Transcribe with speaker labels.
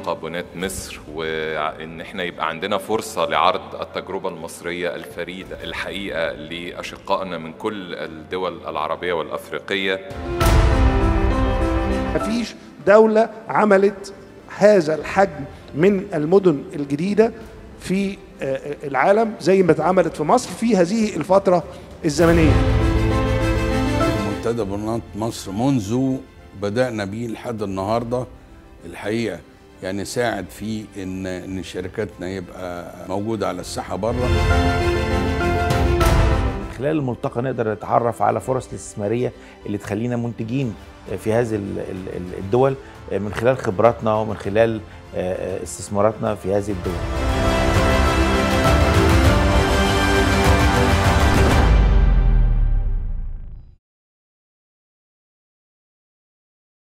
Speaker 1: تقابلات مصر وان احنا يبقى عندنا فرصه لعرض التجربه المصريه الفريده الحقيقه لاشقائنا من كل الدول العربيه والافريقيه
Speaker 2: مفيش دولة عملت هذا الحجم من المدن الجديدة في العالم زي ما اتعملت في مصر في هذه الفترة الزمنية
Speaker 3: منتدى برنامج مصر منذ بدأنا بيه لحد النهاردة الحقيقة يعني ساعد في ان ان شركاتنا يبقى موجودة على الساحة بره
Speaker 4: خلال الملتقى نقدر نتعرف على فرص الاستثمارية اللي تخلينا منتجين في هذه الدول من خلال خبراتنا ومن خلال استثماراتنا في هذه الدول